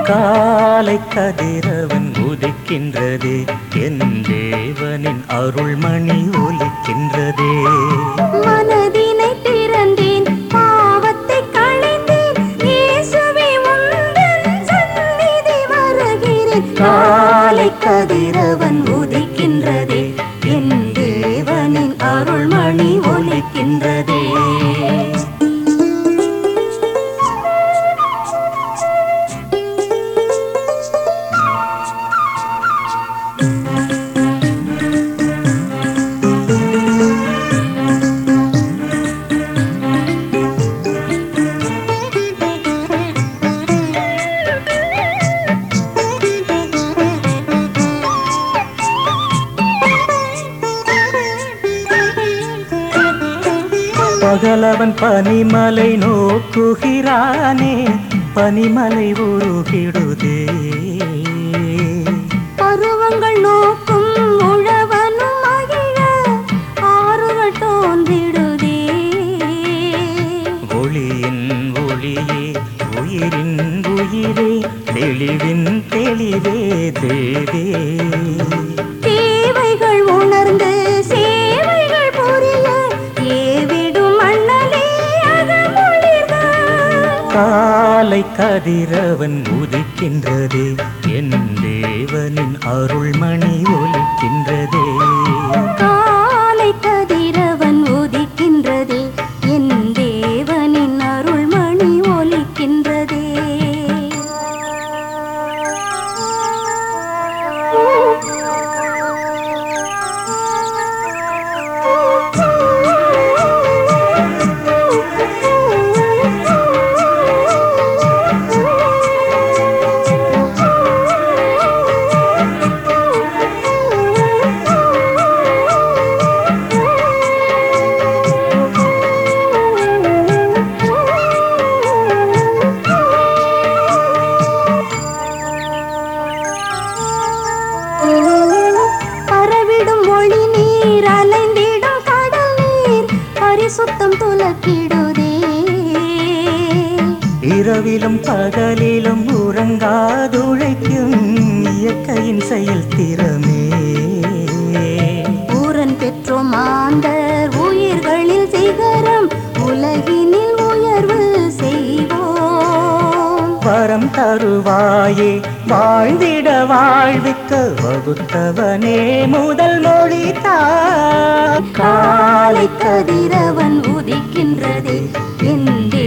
காலை கதிரவன் உதிக்கின்றதே என் தேவனின் அருள்மணி ஒலிக்கின்றதே மனதினை திறந்தேன் பாவத்தை களைந்தேன் இயேசுவே உந்தன் சந்நிதி வருகிறேன் காலை கதிரவன் உதிக்கின்றதே என் தேவனின் அருள்மணி ஒலிக்கின்றதே பகலவன் பனிமலை நோக்குகிறானே பனிமலை உருகிடுதே பருவங்கள் நோக்கும் உழவனும் மகிழ ஆறுகள் தோன்றிடுதே ஒளியின் ஒளியே உயிரின் உயிரே தெளிவின் தெளிவே தேவே தேவைகள் உணர்ந்து சேவைகள் புரிய ஏவிடும் மண்ணலே அகமொழிக காலை கதிரவன் உதிக்கின்றதே என் தேவனின் அருள்மணி ஒலிக்கின்றதே காலை கதிரவன் உதிக்கின்றதே என் தேவனின் அருள்மணி ஒலிக்கின்றதே பரவிடும் ஒளி நீர் அலைந்திடும் கடல் நீர் பரிசுத்தம் துலக்கிடுதே இரவிலும் பகலிலும் உறங்காதுழைக்கும் இயற்கையின் செயல் திறமே பூரன் பெற்றோம் மாந்தர் உயிர்களில் சிகரம் உலகினில் உயர்வு செய்வோம் வரம் தருவாயே வாழ்ந்திட வாழ்விக்க வகுத்தவனே முதல் மொழி காலை கதிரவன் உதிக்கின்றதே என்